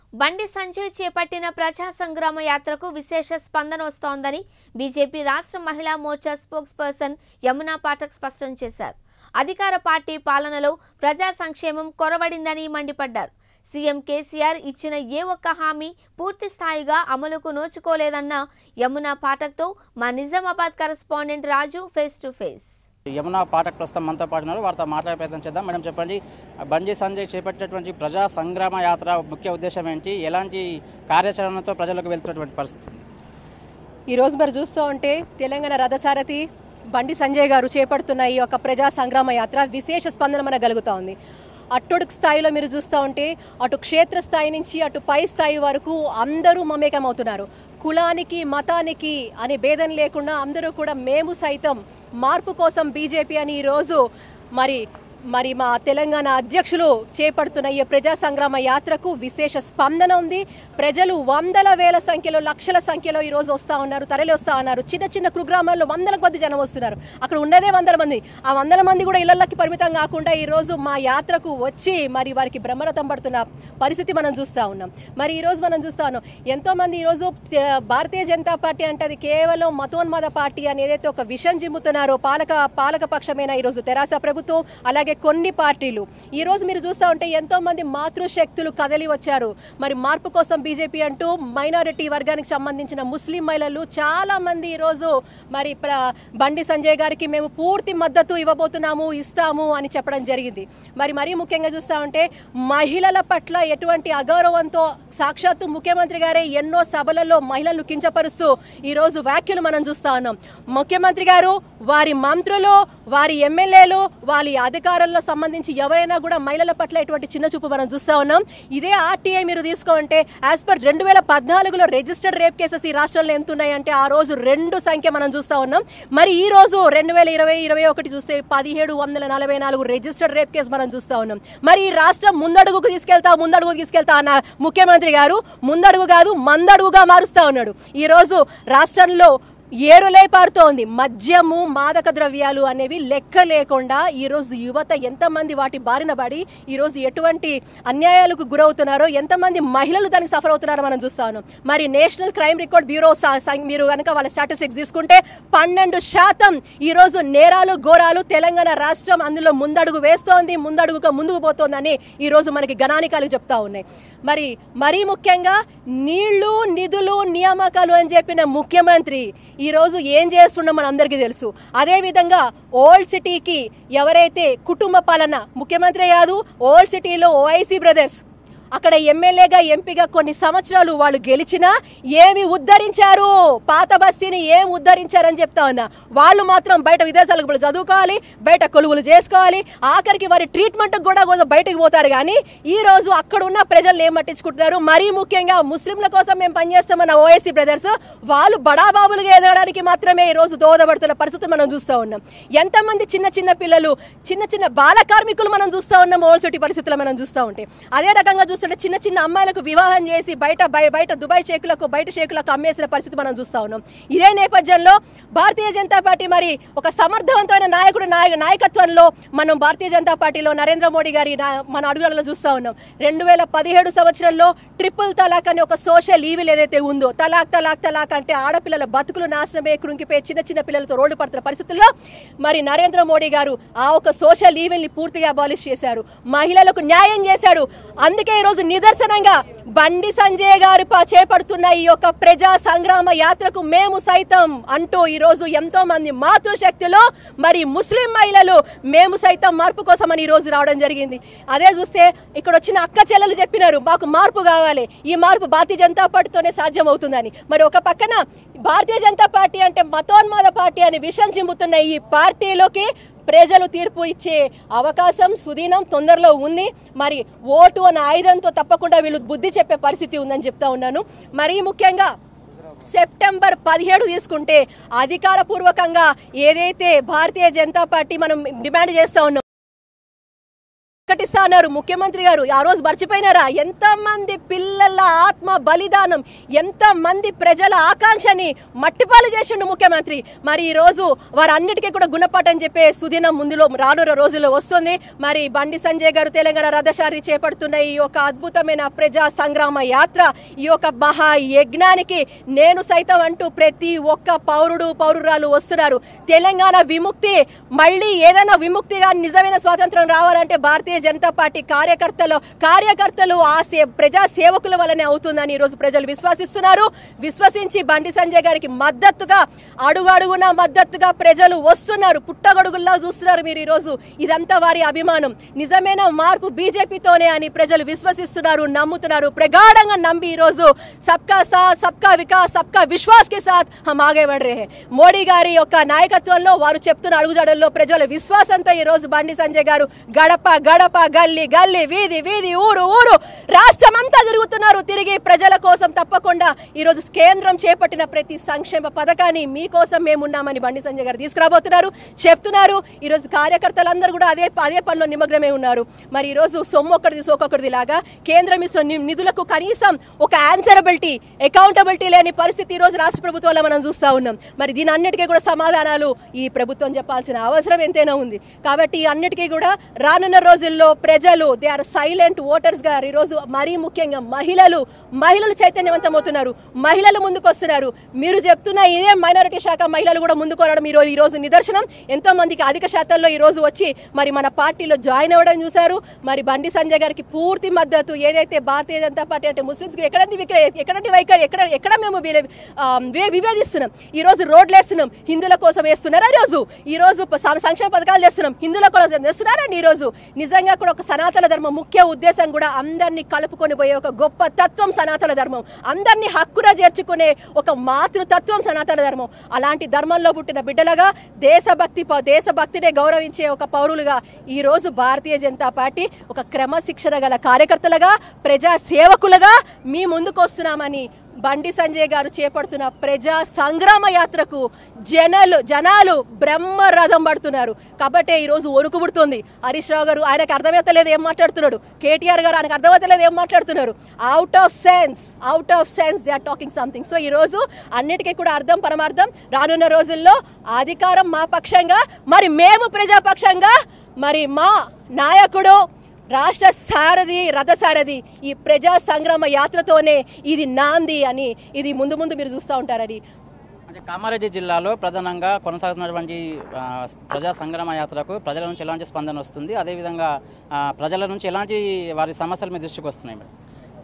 బండి సంజయ్ చేపట్టిన ప్రజా సంగ్రామ యాత్రకు విశేష స్పందన వస్తోందని బీజేపీ రాష్ట్ర మహిళా మోర్చా స్పోక్స్ పర్సన్ యమునా పాఠక్ స్పష్టం చేశారు అధికార పార్టీ పాలనలో ప్రజా సంక్షేమం కొరవడిందని మండిపడ్డారు సీఎం కేసీఆర్ ఇచ్చిన ఏ ఒక్క హామీ పూర్తి స్థాయిగా అమలుకు నోచుకోలేదన్న యమునా పాఠక్తో మా Nizamabad correspondent Raju face to face Yamuna Pathak ప్రస్తుతం మనతో పాటు ఉన్నారు వారితో మాట్లాడే ప్రయత్నం చేద్దాం మేడం చెప్పండి బంజీ సంజయ్ చేపట్టినటువంటి ప్రజా సంగ్రామ యాత్ర ముఖ్య ఉద్దేశం ఏంటి ఎలాంటి కార్యాచరణతో ప్రజలకు వెళ్తున్నటువంటి పరిస్థితి ఈరోజు మరి చూస్తూ ఉంటే తెలంగాణ రథసారథి బండి సంజయ్ గారు చేపడుతున్న ఈ యొక్క ప్రజా సంగ్రామ యాత్ర విశేష స్పందన మనకు కలుగుతూ ఉంది అట్టడుగు స్థాయిలో మీరు చూస్తూ ఉంటే అటు క్షేత్ర స్థాయి నుంచి అటు పై స్థాయి వరకు అందరూ మమేకమవుతున్నారు కులానికి మతానికి అనే భేదం లేకుండా అందరూ కూడా మేము సైతం మార్పు కోసం బీజేపీ అని ఈరోజు మరి మరి మా తెలంగాణ అధ్యక్షులు చేపడుతున్న ఈ ప్రజా సంగ్రామ యాత్రకు విశేష స్పందన ఉంది ప్రజలు వందల వేల సంఖ్యలో లక్షల సంఖ్యలో ఈ రోజు వస్తా ఉన్నారు తరలి వస్తా ఉన్నారు చిన్న చిన్న కుగ్రామాల్లో వందల కొద్ది జనం వస్తున్నారు అక్కడ ఉన్నదే వందల మంది ఆ వందల మంది కూడా ఇళ్లకి పరిమితం కాకుండా ఈ రోజు మా యాత్రకు వచ్చి మరి వారికి బ్రహ్మరథం పడుతున్న పరిస్థితి మనం చూస్తా ఉన్నాం మరి ఈ రోజు మనం చూస్తా ఉన్నాం ఎంతో మంది ఈ రోజు తే- భారతీయ జనతా పార్టీ అంటే అది కేవలం మతోన్మాద పార్టీ అని ఏదైతే ఒక విషం జిమ్ముతున్నారో పాలక పాలక పక్షమైన ఈ రోజు తెరాస ప్రభుత్వం అలాగే కొన్ని పార్టీలు ఈ రోజు మీరు చూస్తా ఉంటే ఎంతో మంది మాతృశక్తులు కదలి వచ్చారు మరి మార్పు కోసం బీజేపీ అంటూ మైనారిటీ వర్గానికి సంబంధించిన ముస్లిం మహిళలు చాలా మంది ఈ రోజు మరి ప్ర- బండి సంజయ్ గారికి మేము పూర్తి మద్దతు ఇవ్వబోతున్నాము ఇస్తాము అని చెప్పడం జరిగింది మరి మరీ ముఖ్యంగా చూస్తా ఉంటే మహిళల పట్ల ఎటువంటి అగౌరవంతో సాక్షాత్తు ముఖ్యమంత్రి గారే ఎన్నో సభలలో మహిళలను కించపరుస్తూ ఈ రోజు వ్యాఖ్యలు మనం చూస్తా ఉన్నాం ముఖ్యమంత్రి గారు వారి మంత్రులు వారి ఎమ్మెల్యేలు వారి అధికారుల్లో సంబంధించి ఎవరైనా కూడా మహిళల పట్ల ఎటువంటి చిన్న చూపు మనం చూస్తా ఉన్నాం ఇదే ఆర్టీఐ మీరు తీసుకోంటే యాజ్ పర్ రెండు వేల పద్నాలుగులో రిజిస్టర్డ్ రేప్ కేసెస్ ఈ రాష్ట్రంలో ఎంత ఉన్నాయంటే ఆ రోజు రెండు సంఖ్య మనం చూస్తా ఉన్నాం మరి ఈ రోజు రెండు వేల ఇరవై ఇరవై ఒకటి చూస్తే పదిహేడు వందల నలభై నాలుగు రిజిస్టర్డ్ రేప్ కేసు మనం చూస్తా ఉన్నాం మరి ఈ రాష్ట్రం ముందడుగుకు తీసుకెళ్తా ముందడుగు తీసుకెళ్తా అన్న ముఖ్యమంత్రి గారు ముందడుగు కాదు మందడుగుగా మారుస్తా ఉన్నాడు ఈ రోజు రాష్ట్రంలో ఏరులై పారుతోంది మద్యము మాదక ద్రవ్యాలు అనేవి లెక్క లేకుండా ఈరోజు యువత ఎంతమంది వాటి బారిన పడి ఈరోజు ఎటువంటి అన్యాయాలకు గురవుతున్నారో ఎంతమంది మహిళలు దానికి సఫర్ అవుతున్నారో మనం చూస్తాను మరి నేషనల్ క్రైమ్ రికార్డ్ బ్యూరో స- స- మీరు కనుక వాళ్ళ స్టాటిస్టిక్స్ తీసుకుంటే పన్నెండు శాతం ఈరోజు నేరాలు ఘోరాలు తెలంగాణ రాష్ట్రం అందులో ముందడుగు వేస్తోంది ముందడుగుగా ముందుకు పోతోందని ఈరోజు మనకి గణానికాలు చెప్తా ఉన్నాయి మరి మరీ ముఖ్యంగా నీళ్లు నిధులు నియామకాలు అని చెప్పిన ముఖ్యమంత్రి ఈ రోజు ఏం చేస్తుండో మన అందరికీ తెలుసు అదే విధంగా ఓల్డ్ సిటీకి ఎవరైతే కుటుంబ పాలన ముఖ్యమంత్రి కాదు ఓల్డ్ సిటీలో ఓఐసీ బ్రదర్స్ అక్కడ ఎమ్మెల్యేగా ఎంపీగా కొన్ని సంవత్సరాలు వాళ్ళు గెలిచినా ఏమి ఉద్ధరించారు పాత బస్తీని ఏం ఉద్ధరించారని చెప్తా ఉన్నా వాళ్ళు మాత్రం బయట విదేశాలకు పోయి చదువుకోవాలి బయట కొలువులు చేసుకోవాలి ఆఖరికి వారి ట్రీట్మెంట్ కూడా కొంచెం బయటకు పోతారు కానీ ఈ రోజు అక్కడ ఉన్న ప్రజలు ఏం పట్టించుకుంటున్నారు మరీ ముఖ్యంగా ముస్లింల కోసం మేము పనిచేస్తామన్న ఓఎస్సీ బ్రదర్స్ వాళ్ళు బడాబాబులుగా ఎదగడానికి మాత్రమే ఈ రోజు దోహదపడుతున్న పరిస్థితి మనం చూస్తూ ఉన్నాం ఎంతమంది చిన్న చిన్న పిల్లలు చిన్న చిన్న బాల కార్మికులు మనం చూస్తూ ఉన్నాం ఓల్డ్ సిటీ పరిస్థితులు మనం చూస్తూ ఉంటే అదే రకంగా చూస్తుంటే చిన్న చిన్న అమ్మాయిలకు వివాహం చేసి బయట బయ- బయట దుబాయ్ షేకులకు బయట షేకులకు అమ్మేసిన పరిస్థితి మనం చూస్తా ఉన్నాం ఇదే నేపథ్యంలో భారతీయ జనతా పార్టీ మరి ఒక సమర్థవంతమైన నాయకుడు నాయ నాయకత్వంలో మనం భారతీయ జనతా పార్టీలో నరేంద్ర మోడీ గారి నా- మన అడుగులలో చూస్తా ఉన్నాం రెండు వేల పదిహేడు సంవత్సరంలో ట్రిపుల్ తలాక్ అనే ఒక సోషల్ ఈవిల్ ఏదైతే ఉందో తలాక్ తలాక్ తలాక్ అంటే ఆడపిల్లల బతుకులు నాశనమే కృంగిపోయి చిన్న చిన్న పిల్లలతో రోడ్డు పడుతున్న పరిస్థితుల్లో మరి నరేంద్ర మోడీ గారు ఆ ఒక సోషల్ ఈవిల్ ని పూర్తిగా అబాలిష్ చేశారు మహిళలకు న్యాయం చేశాడు అందుకే ఈ రోజు నిదర్శనంగా బండి సంజయ్ గారు ప- చేపడుతున్న ఈ యొక్క ప్రజా సంగ్రామ యాత్రకు మేము సైతం అంటూ ఈ రోజు ఎంతో మంది మాతృశక్తులు మరి ముస్లిం మహిళలు మేము సైతం మార్పు కోసం అని ఈ రోజు రావడం జరిగింది అదే చూస్తే ఇక్కడ వచ్చిన అక్క చెల్లెలు చెప్పినారు మాకు మార్పు కావాలి ఈ మార్పు భారతీయ జనతా పార్టీతోనే సాధ్యం అవుతుందని మరి ఒక పక్కన భారతీయ జనతా పార్టీ అంటే మతోన్మాద పార్టీ అని విషం చిమ్ముతున్న ఈ పార్టీలోకి ప్రజలు తీర్పు ఇచ్చే అవకాశం సుదీనం తొందరలో ఉంది మరి ఓటు అనే ఆయుధంతో తప్పకుండా వీళ్ళు బుద్ధి చెప్పే పరిస్థితి ఉందని చెప్తా ఉన్నాను మరీ ముఖ్యంగా సెప్టెంబర్ పదిహేడు తీసుకుంటే అధికారపూర్వకంగా ఏదైతే భారతీయ జనతా పార్టీ మనం డిమాండ్ చేస్తా ఉన్నాం ప్రకటిస్తా అన్నారు ముఖ్యమంత్రి గారు ఆ రోజు మర్చిపోయినారా ఎంతమంది పిల్లల ఆత్మ బలిదానం ఎంతమంది ప్రజల ఆకాంక్షని మట్టిపాలు చేసిండు ముఖ్యమంత్రి మరి ఈ రోజు వారన్నిటికీ కూడా గుణపాఠం చెప్పే సుదినం ముందులో రానున్న రోజుల్లో వస్తుంది మరి బండి సంజయ్ గారు తెలంగాణ రథశారి చేపడుతున్న ఈ యొక్క అద్భుతమైన ప్రజా సంగ్రామ యాత్ర ఈ యొక్క మహా యజ్ఞానికి నేను సైతం అంటూ ప్రతి ఒక్క పౌరుడు పౌరురాలు వస్తున్నారు తెలంగాణ విముక్తి మళ్ళీ ఏదైనా విముక్తిగా నిజమైన స్వాతంత్రం రావాలంటే భారతీయ జనతా పార్టీ కార్యకర్తలు కార్యకర్తలు ఆ సే ప్రజా సేవకుల వల్లనే అవుతుందని ఈరోజు ప్రజలు విశ్వసిస్తున్నారు విశ్వసించి బండి సంజయ్ గారికి మద్దతుగా అడుగు అడుగున మద్దతుగా ప్రజలు వస్తున్నారు పుట్టగొడుగుల్లా చూస్తున్నారు మీరు ఈరోజు ఇదంతా వారి అభిమానం నిజమైన మార్పు బీజేపీతోనే అని ప్రజలు విశ్వసిస్తున్నారు నమ్ముతున్నారు ప్రగాఢంగా నమ్మి ఈరోజు సబ్కా సాత్ సబ్కా వికాస్ సబ్కా విశ్వాస్ కే సాత్ హమ్ ఆగే బడ్ రహే మోడీ గారి యొక్క నాయకత్వంలో వారు చెప్తున్న అడుగుజాడల్లో ప్రజల విశ్వాసంతో ఈ రోజు బండి సంజయ్ గారు గడప గడప గల్లీ గల్లీ వీధి వీధి ఊరు ఊరు రాష్ట్రమంతా తిరుగుతున్నారు తిరిగి ప్రజల కోసం తప్పకుండా ఈ రోజు కేంద్రం చేపట్టిన ప్రతి సంక్షేమ పథకాన్ని మీకోసం మేమున్నామని బండి సంజయ్ గారు తీసుకురాబోతున్నారు చెప్తున్నారు ఈ రోజు కార్యకర్తలందరూ కూడా అదే అదే పనిలో నిమగ్నమై ఉన్నారు మరి ఈ రోజు సొమ్ము ఒక్కడిది సోకొకటిది లాగా కేంద్రం ఇస్తున్న ని- నిధులకు కనీసం ఒక ఆన్సరబిలిటీ అకౌంటబిలిటీ లేని పరిస్థితి ఈ రోజు రాష్ట్ర ప్రభుత్వంలో మనం చూస్తా ఉన్నాం మరి దీని అన్నిటికీ కూడా సమాధానాలు ఈ ప్రభుత్వం చెప్పాల్సిన అవసరం ఎంతైనా ఉంది కాబట్టి ఈ అన్నిటికీ కూడా రానున్న రోజుల్లో ప్రజలు దే ఆర్ సైలెంట్ ఓటర్స్ గా ఈ రోజు మరీ ముఖ్యంగా మహిళలు మహిళలు చైతన్యవంతమవుతున్నారు మహిళలు ముందుకు వస్తున్నారు మీరు చెప్తున్న ఇదే మైనారిటీ శాఖ మహిళలు కూడా ముందుకు రావడం ఈ రోజు ఈ రోజు నిదర్శనం ఎంతో మందికి అధిక శాతంలో ఈ రోజు వచ్చి మరి మన పార్టీలో జాయిన్ అవ్వడం చూశారు మరి బండి సంజయ్ గారికి పూర్తి మద్దతు ఏదైతే భారతీయ జనతా పార్టీ అంటే ముస్లింస్ కి ఎక్కడంటి విక్రయ ఎక్కడంటి వైఖరి ఎక్కడ ఎక్కడ మేము వీరే- ఆ, వే- విభేదిస్తున్నాం ఈ రోజు రోడ్లు వేస్తున్నాం హిందువుల కోసం వేస్తున్నారా ఈ రోజు ఈ రోజు ప- సం- సంక్షేమ పథకాలు చేస్తున్నాం హిందువుల కోసం చేస్తున్నారండి ఈ రోజు నిజంగా కూడా ఒక సనాతన ధర్మం ముఖ్య ఉద్దేశం కూడా అందరినీ కలుపుకొని పోయే ఒక గొప్ప తత్వం సనాతన ధర్మం అందరినీ హక్కున చేర్చుకునే ఒక మాతృతత్వం సనాతన ధర్మం అలాంటి ధర్మంలో పుట్టిన బిడ్డలుగా దేశభక్తి ప- దేశభక్తినే గౌరవించే ఒక పౌరులుగా ఈ రోజు భారతీయ జనతా పార్టీ ఒక క్రమశిక్షణ గల కార్యకర్తలుగా ప్రజా సేవకులుగా మీ ముందుకు వస్తున్నామని బండి సంజయ్ గారు చేపడుతున్న ప్రజా సంగ్రామ యాత్రకు జనాలు జనాలు బ్రహ్మ రథం పడుతున్నారు కాబట్టే ఈ రోజు వణుకు పుడుతుంది హరీష్ రావు గారు ఆయనకు అర్థమవుతలేదు ఏం మాట్లాడుతున్నాడు కేటీఆర్ గారు ఆయనకు అర్థమవుతలేదు ఏం మాట్లాడుతున్నారు out of sense out of sense they are talking something so ఈ రోజు అన్నిటికీ కూడా అర్థం పరమార్థం రానున్న రోజుల్లో అధికారం మా పక్షంగా మరి మేము ప్రజాపక్షంగా మరి మా నాయకుడు రాష్ట్ర సారథి రథసారథి ఈ ప్రజా సంగ్రామ యాత్రతోనే ఇది నాంది అని ఇది ముందు ముందు మీరు చూస్తూ ఉంటారని అంటే కామారెడ్డి జిల్లాలో ప్రధానంగా కొనసాగుతున్నటువంటి ఆ, ప్రజా సంగ్రామ యాత్రకు ప్రజల నుంచి ఎలాంటి స్పందన వస్తుంది అదేవిధంగా ఆ, ప్రజల నుంచి ఎలాంటి వారి సమస్యలు మీ దృష్టికి వస్తున్నాయి మేడం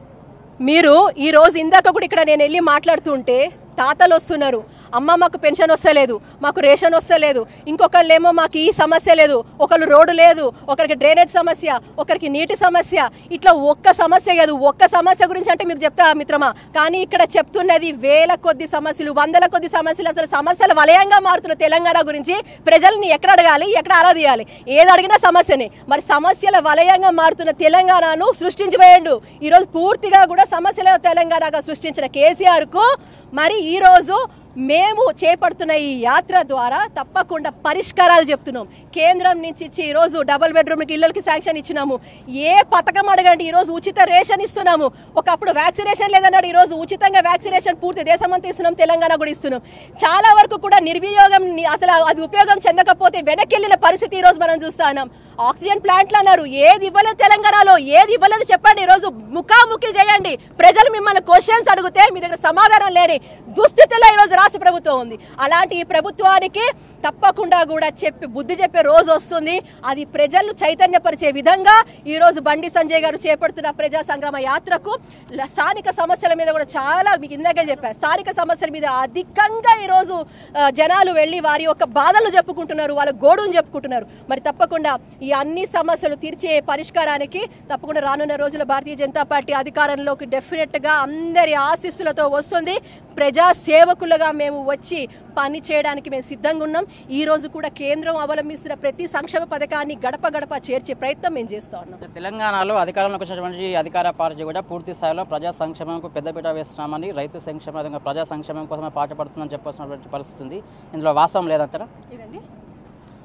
మీరు ఈ రోజు ఇందాక కూడా ఇక్కడ నేను వెళ్ళి మాట్లాడుతుంటే తాతలు వస్తున్నారు అమ్మ మాకు పెన్షన్ వస్తలేదు మాకు రేషన్ వస్తలేదు ఇంకొకళ్ళేమో మాకు ఈ సమస్య లేదు ఒకళ్ళు రోడ్డు లేదు ఒకరికి డ్రైనేజ్ సమస్య ఒకరికి నీటి సమస్య ఇట్లా ఒక్క సమస్య కాదు ఒక్క సమస్య గురించి అంటే మీకు చెప్తా మిత్రమా కానీ ఇక్కడ చెప్తున్నది వేల కొద్ది సమస్యలు వందల కొద్ది సమస్యలు అసలు సమస్యల వలయంగా మారుతున్న తెలంగాణ గురించి ప్రజల్ని ఎక్కడ అడగాలి ఎక్కడ ఆరాధియాలి ఏది అడిగినా సమస్యనే మరి సమస్యల వలయంగా మారుతున్న తెలంగాణను సృష్టించివేయండు ఈరోజు పూర్తిగా కూడా సమస్యల తెలంగాణగా సృష్టించిన కేసీఆర్ కు మరి ఈ రోజు మేము చేపడుతున్న ఈ యాత్ర ద్వారా తప్పకుండా పరిష్కారాలు చెప్తున్నాం కేంద్రం నుంచి ఇచ్చి ఈరోజు డబుల్ బెడ్రూమ్కి ఇళ్ళకి శాంక్షన్ ఇచ్చినాము ఏ పథకం అడగండి ఈరోజు ఉచిత రేషన్ ఇస్తున్నాము ఒకప్పుడు వ్యాక్సినేషన్ లేదన్నాడు ఈరోజు ఉచితంగా వ్యాక్సినేషన్ పూర్తి దేశమంతా ఇస్తున్నాం తెలంగాణ కూడా ఇస్తున్నాం చాలా వరకు కూడా నిర్వినియోగం ని- అసలు అది ఉపయోగం చెందకపోతే వెనక్కి వెళ్ళిన పరిస్థితి ఈరోజు మనం చూస్తా ఉన్నాం ఆక్సిజన్ ప్లాంట్లు అన్నారు ఏది ఇవ్వలేదు తెలంగాణలో ఏది ఇవ్వలేదు చెప్పండి ఈరోజు ముఖాముఖి చేయండి ప్రజలు మిమ్మల్ని క్వశ్చన్స్ అడిగితే మీ దగ్గర సమాధానం లేని దుస్థితిలో ఈరోజు రాష్ట్ర ప్రభుత్వం ఉంది అలాంటి ఈ ప్రభుత్వానికి తప్పకుండా కూడా చెప్పి బుద్ధి చెప్పే రోజు వస్తుంది అది ప్రజలను చైతన్యపరిచే విధంగా ఈ రోజు బండి సంజయ్ గారు చేపడుతున్న ప్రజా సంగ్రామ యాత్రకు ల- స్థానిక సమస్యల మీద కూడా చాలా మీకు ఇందాకే చెప్పారు స్థానిక సమస్యల మీద అధికంగా ఈ రోజు ఆ, జనాలు వెళ్ళి వారి యొక్క బాధలు చెప్పుకుంటున్నారు వాళ్ళ గోడును చెప్పుకుంటున్నారు మరి తప్పకుండా ఈ అన్ని సమస్యలు తీర్చే పరిష్కారానికి తప్పకుండా రానున్న రోజుల్లో భారతీయ జనతా పార్టీ అధికారంలోకి డెఫినెట్ గా అందరి ఆశీస్సులతో వస్తుంది ప్రజా సేవకులుగా మేము వచ్చి పని చేయడానికి మేము సిద్ధంగా ఉన్నాం ఈ రోజు కూడా కేంద్రం అవలంబిస్తున్న ప్రతి సంక్షేమ పథకాన్ని గడప గడప చేర్చే ప్రయత్నం మేము చేస్తా ఉన్నాం అంటే తెలంగాణలో అధికారంలోకి వచ్చినటువంటి అధికార పార్టీ కూడా పూర్తి స్థాయిలో ప్రజా సంక్షేమంకు పెద్దపీట వేస్తున్నామని రైతు సంక్షేమ విధంగా ప్రజా సంక్షేమం కోసమే పాటుపడుతుందని చెప్పాల్సినటువంటి పరిస్థితి ఉంది ఇందులో వాస్తవం లేదంటారా ఇదండి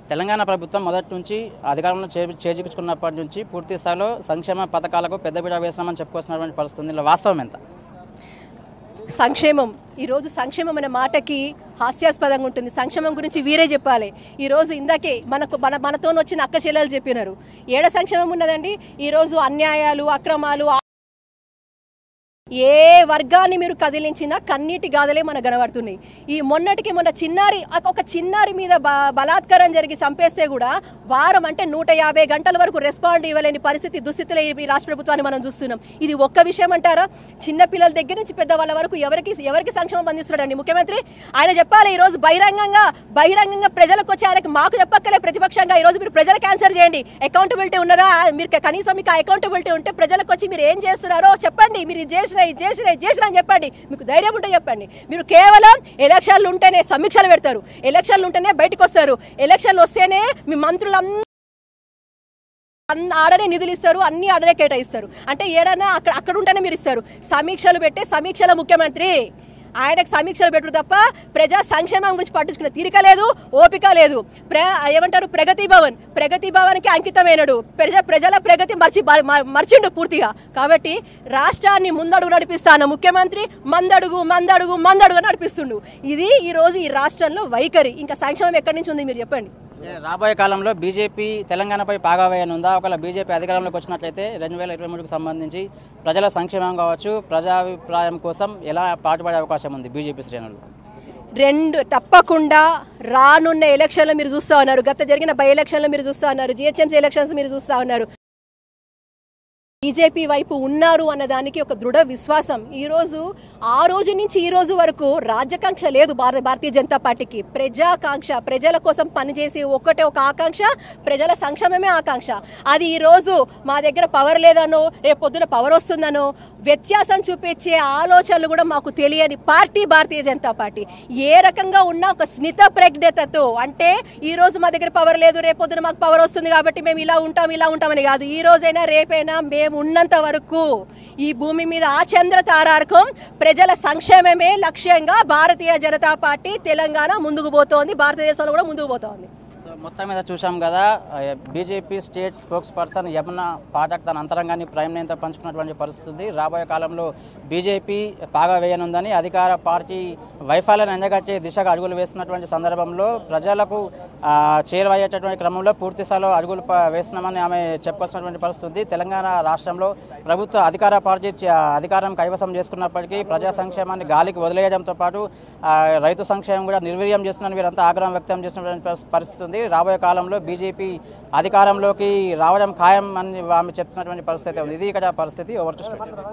తెలంగాణ ప్రభుత్వం మొదటి నుంచి అధికారంలో చే చేజిక్కించుకున్నప్పటి నుంచి పూర్తి స్థాయిలో సంక్షేమ పథకాలకు పెద్దపీట వేసినామని చెప్పుకొస్తున్నటువంటి పరిస్థితి ఉంది. ఇందులో వాస్తవం ఎంత సంక్షేమం ఈరోజు సంక్షేమం అనే మాటకి హాస్యాస్పదంగా ఉంటుంది సంక్షేమం గురించి వీరే చెప్పాలి ఈరోజు ఇందాకే మనకు మన మనతో వచ్చిన అక్క చెల్లెలు చెప్పినారు ఏడ సంక్షేమం ఉన్నదండి ఈరోజు అన్యాయాలు అక్రమాలు ఏ వర్గాన్ని మీరు కదిలించినా కన్నీటి గాథలే మనకు కనబడుతున్నాయి ఈ మొన్నటికి మొన్న చిన్నారి ఒక చిన్నారి మీద బ- బలాత్కారం జరిగి చంపేస్తే కూడా వారం అంటే నూట యాభై గంటల వరకు రెస్పాండ్ ఇవ్వలేని పరిస్థితి దుస్థితిలో ఈ రాష్ట్ర ప్రభుత్వాన్ని మనం చూస్తున్నాం ఇది ఒక్క విషయం అంటారా చిన్న పిల్లల దగ్గర నుంచి పెద్దవాళ్ళ వరకు ఎవరికి ఎవరికి సంక్షేమం అందిస్తున్నాడండి ముఖ్యమంత్రి ఆయన చెప్పాలి ఈ రోజు బహిరంగంగా బహిరంగంగా ప్రజలకు వచ్చి ఆయనకి మాకు చెప్పక్కలే ప్రతిపక్షంగా ఈ రోజు మీరు ప్రజలకు ఆన్సర్ చేయండి అకౌంటబిలిటీ ఉన్నదా మీరు కనీసం మీకు అకౌంటబిలిటీ ఉంటే ప్రజలకు వచ్చి మీరు ఏం చేస్తున్నారో చెప్పండి మీరు ఇది చేసిన ఇది చేసిన ఇది చేసిన అని చెప్పండి మీకు ధైర్యం ఉంటే చెప్పండి మీరు కేవలం ఎలక్షన్లు ఉంటేనే సమీక్షలు పెడతారు ఎలక్షన్లు ఉంటేనే బయటకు వస్తారు ఎలక్షన్లు వస్తేనే మీ మంత్రులందరూ అన్ని ఆడనే నిధులు ఇస్తారు అన్ని ఆడనే కేటాయిస్తారు అంటే ఏడన్నా అక్కడ అక్కడ ఉంటేనే మీరు ఇస్తారు సమీక్షలు పెట్టే సమీక్షల ముఖ్యమంత్రి ఆయనకు సమీక్షలు పెట్టరు తప్ప ప్రజా సంక్షేమం గురించి పట్టించుకునే తీరిక లేదు ఓపిక లేదు ప్ర ఏమంటారు ప్రగతి భవన్ ప్రగతి భవన్కి అంకితమైనడు ప్రజ ప్రజల ప్రగతి మర్చి మ- మర్చిండు పూర్తిగా కాబట్టి రాష్ట్రాన్ని ముందడుగు నడిపిస్తాను ముఖ్యమంత్రి మందడుగు మందడుగు మందడుగు నడిపిస్తుండు ఇది ఈ రోజు ఈ రాష్ట్రంలో వైఖరి ఇంకా సంక్షేమం ఎక్కడి నుంచి ఉంది మీరు చెప్పండి ఏ, రాబోయే కాలంలో బీజేపీ తెలంగాణపై పాగా వేయనుందా ఒకవేళ బీజేపీ అధికారంలోకి వచ్చినట్లయితే రెండు వేల ఇరవై మూడుకు సంబంధించి ప్రజల సంక్షేమం కావచ్చు ప్రజాభిప్రాయం కోసం ఎలా పాటుపడే అవకాశం ఉంది బీజేపీ శ్రేణులు రెండు తప్పకుండా రానున్న ఎలక్షన్లో మీరు చూస్తా ఉన్నారు గత జరిగిన బై ఎలక్షన్లో మీరు చూస్తా ఉన్నారు జిహెచ్ఎంసీ ఎలక్షన్స్ మీరు చూస్తా ఉన్నారు బీజేపీ వైపు ఉన్నారు అన్న దానికి ఒక దృఢ విశ్వాసం ఈ రోజు ఆ రోజు నుంచి ఈ రోజు వరకు రాజ్యకాంక్ష లేదు భార- భారతీయ జనతా పార్టీకి ప్రజాకాంక్ష ప్రజల కోసం పనిచేసి ఒక్కటే ఒక ఆకాంక్ష ప్రజల సంక్షేమమే ఆకాంక్ష అది ఈ రోజు మా దగ్గర పవర్ లేదనో రేపు పొద్దున పవర్ వస్తుందనో వ్యత్యాసం చూపించే ఆలోచనలు కూడా మాకు తెలియని పార్టీ భారతీయ జనతా పార్టీ ఏ రకంగా ఉన్న ఒక స్మిత ప్రజ్ఞతతో అంటే ఈ రోజు మా దగ్గర పవర్ లేదు రేపు పొద్దున మాకు పవర్ వస్తుంది కాబట్టి మేము ఇలా ఉంటాం ఇలా ఉంటామని కాదు ఈ రోజైనా రేపైనా మేము ఉన్నంత వరకు ఈ భూమి మీద ఆ చంద్ర తారార్కం ప్రజల సంక్షేమమే లక్ష్యంగా భారతీయ జనతా పార్టీ తెలంగాణ ముందుకు పోతోంది భారతదేశంలో కూడా ముందుకు పోతోంది సో మొత్తం మీద చూసాం కదా BJP state spokesperson Yamuna Pathak తన అంతరంగాన్ని ప్రైమ్ నైన్తో పంచుకున్నటువంటి పరిస్థితి ఉంది రాబోయే కాలంలో బీజేపీ పాగా వేయనుందని అధికార పార్టీ వైఫల్యాన్ని ఎండగట్టే దిశగా అడుగులు వేస్తున్నటువంటి సందర్భంలో ప్రజలకు ఆ, చేరువయ్యేటటువంటి క్రమంలో పూర్తి స్థాయిలో అడుగులు ప- వేస్తున్నామని ఆమె చెప్పొస్తున్నటువంటి పరిస్థితి ఉంది తెలంగాణ రాష్ట్రంలో ప్రభుత్వ అధికార పార్టీ చ- అధికారం కైవసం చేసుకున్నప్పటికీ ప్రజా సంక్షేమాన్ని గాలికి వదిలేయడంతో పాటు ఆ, రైతు సంక్షేమం కూడా నిర్వీర్యం చేస్తుందని వీరంతా ఆగ్రహం వ్యక్తం చేస్తున్నటువంటి పరి- పరిస్థితి ఉంది రాబోయే కాలంలో బీజేపీ అధికారంలోకి రావడం ఖాయం అని ఆమె చెప్తున్నటువంటి పరిస్థితి ఉంది ఇది ఇక్కడ పరిస్థితి ఓవర్ టు స్టూడియో